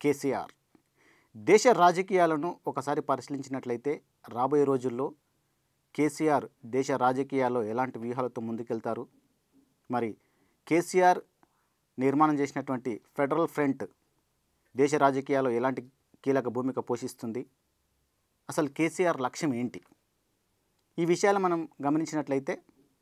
కేసీఆర్ దేశ రాజకీయాలను ఒకసారి పరిశీలించినట్లయితే రాబోయే రోజుల్లో కేసీఆర్ దేశ రాజకీయాల్లో ఎలాంటి వ్యూహాలతో ముందుకెళ్తారు మరి కేసీఆర్ నిర్మాణం చేసినటువంటి ఫెడరల్ ఫ్రంట్ దేశ రాజకీయాల్లో ఎలాంటి కీలక భూమిక పోషిస్తుంది అసలు కేసీఆర్ లక్ష్యం ఏంటి ఈ విషయాలు మనం గమనించినట్లయితే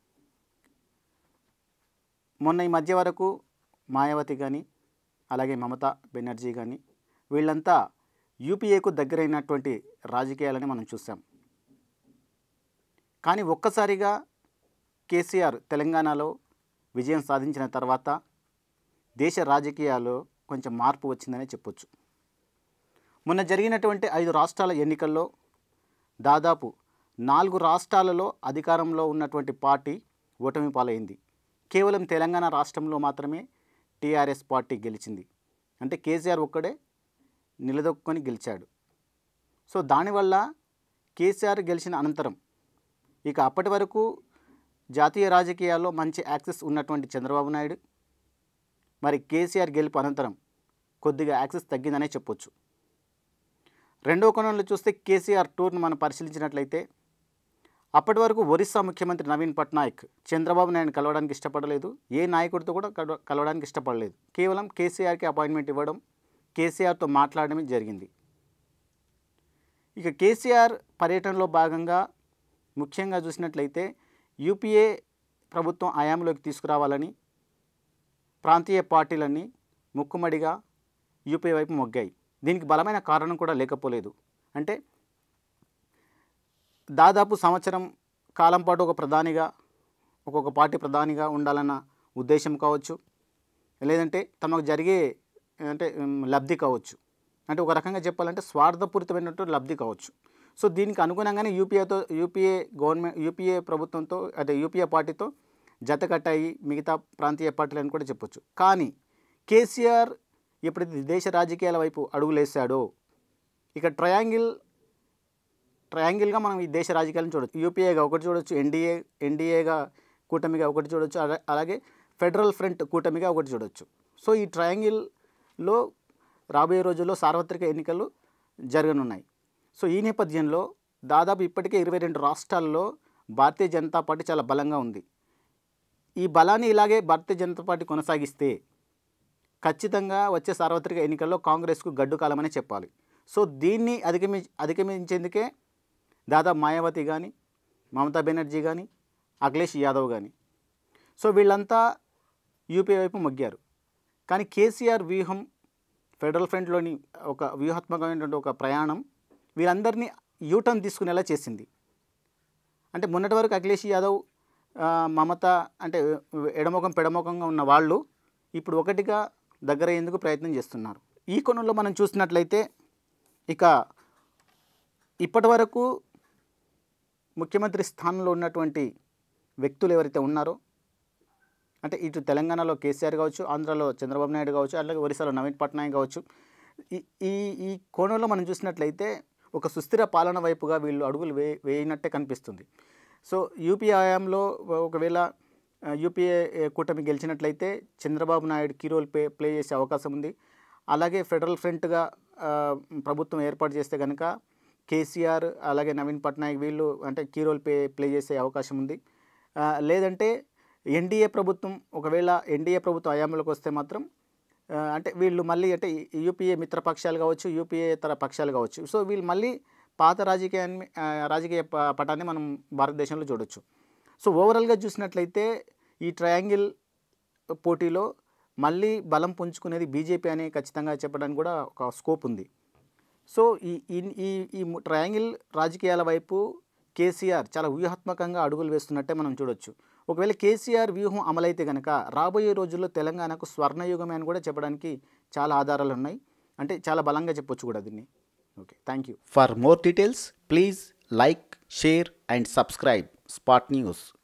మొన్న ఈ మధ్య వరకు మాయావతి కానీ అలాగే మమతా బెనర్జీ కానీ వీళ్ళంతా యూపీఏకు దగ్గరైనటువంటి రాజకీయాలని మనం చూసాం కానీ ఒక్కసారిగా కేసీఆర్ తెలంగాణలో విజయం సాధించిన తర్వాత దేశ రాజకీయాల్లో కొంచెం మార్పు వచ్చిందనే చెప్పొచ్చు మొన్న జరిగినటువంటి ఐదు రాష్ట్రాల ఎన్నికల్లో దాదాపు నాలుగు రాష్ట్రాలలో అధికారంలో ఉన్నటువంటి పార్టీ ఓటమి పాలైంది కేవలం తెలంగాణ రాష్ట్రంలో మాత్రమే టీఆర్ఎస్ పార్టీ గెలిచింది అంటే కేసీఆర్ ఒక్కడే నిలదొక్కుని గెలిచాడు సో దానివల్ల కేసీఆర్ గెలిచిన అనంతరం ఇక అప్పటి వరకు జాతీయ రాజకీయాల్లో మంచి యాక్సెస్ ఉన్నటువంటి చంద్రబాబు నాయుడు మరి కేసీఆర్ గెలుపు అనంతరం కొద్దిగా యాక్సెస్ తగ్గిందనే చెప్పొచ్చు రెండో కోణంలో చూస్తే కేసీఆర్ టూర్ను మనం పరిశీలించినట్లయితే అప్పటి వరకు ఒరిస్సా ముఖ్యమంత్రి నవీన్ పట్నాయక్ చంద్రబాబు నాయుడు కలవడానికి ఇష్టపడలేదు ఏ నాయకుడితో కూడా కలవ- కలవడానికి ఇష్టపడలేదు కేవలం కేసీఆర్కి అపాయింట్మెంట్ ఇవ్వడం కేసీఆర్తో మాట్లాడడమే జరిగింది ఇక కేసీఆర్ పర్యటనలో భాగంగా ముఖ్యంగా చూసినట్లయితే యూపీఏ ప్రభుత్వం ఆయాంలోకి తీసుకురావాలని ప్రాంతీయ పార్టీలన్నీ ముక్కుమడిగా యూపీఏ వైపు మొగ్గాయి దీనికి బలమైన కారణం కూడా లేకపోలేదు అంటే దాదాపు సంవత్సరం కాలం పాటు ఒక ప్రధానిగా ఒక్కొక్క పార్టీ ప్రధానిగా ఉండాలన్న ఉద్దేశం కావచ్చు లేదంటే తమకు జరిగే అంటే ఉమ్, లబ్ధి కావచ్చు అంటే ఒక రకంగా చెప్పాలంటే స్వార్థపూరితమైనటువంటి లబ్ధి కావచ్చు సో దీనికి అనుగుణంగానే యూపీఏతో యూపీఏ గవర్నమెంట్ యూపీఏ ప్రభుత్వంతో అంటే యూపీఏ పార్టీతో జత కట్టాయి మిగతా ప్రాంతీయ పార్టీలని కూడా చెప్పొచ్చు కానీ కేసీఆర్ ఎప్పుడైతే దేశ రాజకీయాల వైపు అడుగులేశాడో ఇక ట్రయాంగిల్ ట్రయాంగిల్గా మనం ఈ దేశ రాజకీయాలను చూడొచ్చు యూపీఏగా ఒకటి చూడొచ్చు ఎన్డీఏ ఎన్డీఏగా కూటమిగా ఒకటి చూడొచ్చు అలా- అలాగే ఫెడరల్ ఫ్రంట్ కూటమిగా ఒకటి చూడొచ్చు సో ఈ ట్రయాంగిల్లో రాబోయే రోజుల్లో సార్వత్రిక ఎన్నికలు జరగనున్నాయి సో ఈ నేపథ్యంలో దాదాపు ఇప్పటికే ఇరవై రెండు రాష్ట్రాల్లో భారతీయ జనతా పార్టీ చాలా బలంగా ఉంది ఈ బలాన్ని ఇలాగే భారతీయ జనతా పార్టీ కొనసాగిస్తే ఖచ్చితంగా వచ్చే సార్వత్రిక ఎన్నికల్లో కాంగ్రెస్కు గడ్డు కాలమని చెప్పాలి సో దీన్ని అధిగమి అధిగమించేందుకే దాదాపు మాయావతి కానీ మమతా బెనర్జీ కానీ అఖిలేష్ యాదవ్ కానీ సో వీళ్ళంతా యూపీ వైపు మొగ్గారు కానీ కేసీఆర్ వ్యూహం ఫెడరల్ ఫ్రంట్లోని ఒక వ్యూహాత్మకమైనటువంటి ఒక ప్రయాణం వీరందరినీ యూటర్న్ తీసుకునేలా చేసింది అంటే మొన్నటి వరకు అఖిలేష్ యాదవ్ ఆ, మమత అంటే ఎడముఖం పెడముఖంగా ఉన్న వాళ్ళు ఇప్పుడు ఒకటిగా దగ్గర అయ్యేందుకు ప్రయత్నం చేస్తున్నారు ఈ కోణంలో మనం చూసినట్లయితే ఇక ఇప్పటి వరకు ముఖ్యమంత్రి స్థానంలో ఉన్నటువంటి వ్యక్తులు ఎవరైతే ఉన్నారో అంటే ఇటు తెలంగాణలో కేసీఆర్ కావచ్చు ఆంధ్రాలో చంద్రబాబు నాయుడు కావచ్చు అలాగే ఒరిస్సాలో నవీన్ పట్నాయక్ కావచ్చు ఈ ఈ ఈ కోణంలో మనం చూసినట్లయితే ఒక సుస్థిర పాలన వైపుగా వీళ్ళు అడుగులు వే వేయనట్టే కనిపిస్తుంది సో యూపీఏ హయాంలో ఒకవేళ ఆ, యూపీఏ ఏ, కూటమి గెలిచినట్లయితే Chandrababu Naidu key role play play చేసే అవకాశం ఉంది అలాగే ఫెడరల్ ఫ్రంట్గా ఆ, ప్రభుత్వం ఏర్పాటు చేస్తే కనుక కేసీఆర్ అలాగే నవీన్ పట్నాయక్ వీళ్ళు అంటే కీ రోల్ ప్లే ప్లే చేసే అవకాశం ఉంది ఆ, లేదంటే ఎన్డీఏ ప్రభుత్వం ఒకవేళ ఎన్డీఏ ప్రభుత్వం హయాంలోకి వస్తే మాత్రం ఆ, అంటే వీళ్ళు మళ్ళీ అంటే యూపీఏ మిత్రపక్షాలు కావచ్చు యూపీఏ ఇతర పక్షాలు కావచ్చు సో వీళ్ళు మళ్ళీ పాత రాజకీయాన్ని ఆ, రాజకీయ ప- పటాన్ని మనం భారతదేశంలో చూడొచ్చు సో ఓవరాల్గా చూసినట్లయితే ఈ ట్రయాంగిల్ పోటీలో మళ్ళీ బలం పుంజుకునేది బీజేపీ అని ఖచ్చితంగా చెప్పడానికి కూడా ఒక స్కోప్ ఉంది సో ఈ ఈ- ఈ ఈ ము- ట్రయాంగిల్ రాజకీయాల వైపు కేసీఆర్ చాలా వ్యూహాత్మకంగా అడుగులు వేస్తున్నట్టే మనం చూడొచ్చు ఒకవేళ కేసీఆర్ వ్యూహం అమలైతే కనుక రాబోయే రోజుల్లో తెలంగాణకు స్వర్ణయుగమే అని కూడా చెప్పడానికి చాలా ఆధారాలు ఉన్నాయి అంటే చాలా బలంగా చెప్పొచ్చు కూడా దీన్ని okay thank you for more details please like share and subscribe spot news